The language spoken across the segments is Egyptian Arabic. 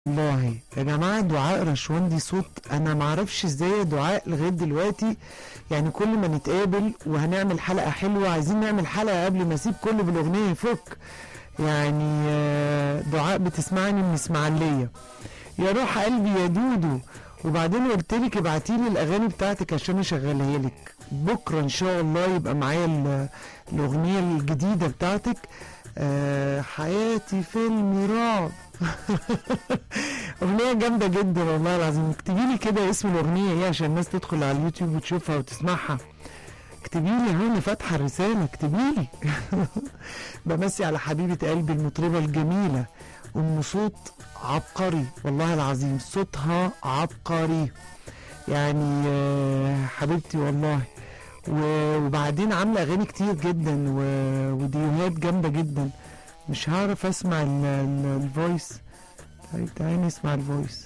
والله يا جماعة دعاء رشوان دي صوت أنا معرفش إزاي يا دعاء لغاية دلوقتي يعني كل ما نتقابل وهنعمل حلقة حلوة عايزين نعمل حلقة قبل ما أسيب كله بالأغنية يفك يعني آه، دعاء بتسمعني من إسماعيلية يا روح قلبي يا دودو وبعدين قلت لك ابعتي لي الأغاني بتاعتك عشان أشغلها لك بكرة إن شاء الله يبقى معايا ال- الأغنية الجديدة بتاعتك آه، حياتي فيلم رعب أغنية جامدة جدا والله العظيم اكتبي لي كده اسم الأغنية ايه عشان الناس تدخل على اليوتيوب وتشوفها وتسمعها اكتبي لي هوني فاتحة الرسالة اكتبي لي بمسي على حبيبة قلبي المطربة الجميلة أم صوت عبقري والله العظيم صوتها عبقري يعني آه، حبيبتي والله و- وبعدين عاملة أغاني كتير جدا و- وديوهات جامدة جدا مش هعرف أسمع ال- ال- الفويس طيب تعالي نسمع الفويس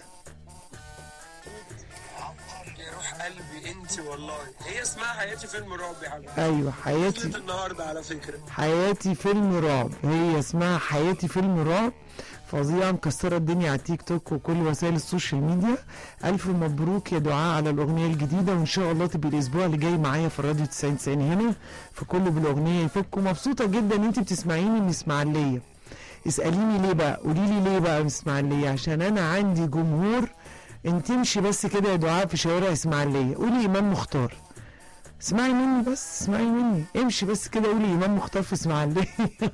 يا روح قلبي انت والله هي اسمها حياتي فيلم رعب يا حبيبي ايوه حياتي نزلت النهارده على فكره حياتي فيلم رعب هي اسمها حياتي فيلم رعب فظيعة مكسرة الدنيا على التيك توك وكل وسائل السوشيال ميديا ألف مبروك يا دعاء على الأغنية الجديدة وإن شاء الله تبقي الأسبوع اللي جاي معايا في الراديو 90 90 هنا في كله بالأغنية يفك ومبسوطة جدا إن أنت بتسمعيني من إسماعيلية اسأليني ليه بقى قولي لي ليه بقى من إسماعيلية عشان أنا عندي جمهور أنت تمشي بس كده يا دعاء في شوارع إسماعيلية قولي إمام مختار اسمعي مني بس اسمعي مني امشي بس كده قولي امام مختار في اسماعيليه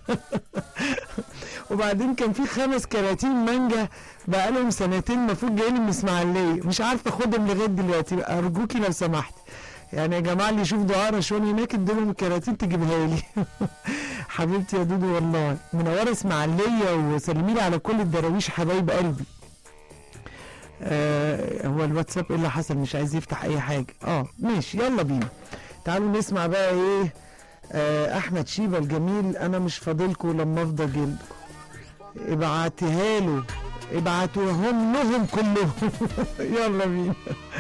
وبعدين كان في خمس كراتين مانجا بقالهم سنتين المفروض جايين من اسماعيليه مش عارفه اخدهم لغايه دلوقتي ارجوكي لو سمحت يعني يا جماعه اللي يشوف دعاء رشوان هناك اديلهم الكراتين تجيبها لي حبيبتي يا دودو والله منوره اسماعيليه وسلمي لي على كل الدراويش حبايب قلبي آه هو الواتساب ايه اللي حصل مش عايز يفتح اي حاجه اه ماشي يلا بينا تعالوا نسمع بقى ايه آه احمد شيبه الجميل انا مش فاضلكوا لما افضى جلدكم ابعتها له ابعتوهم لهم كلهم يلا بينا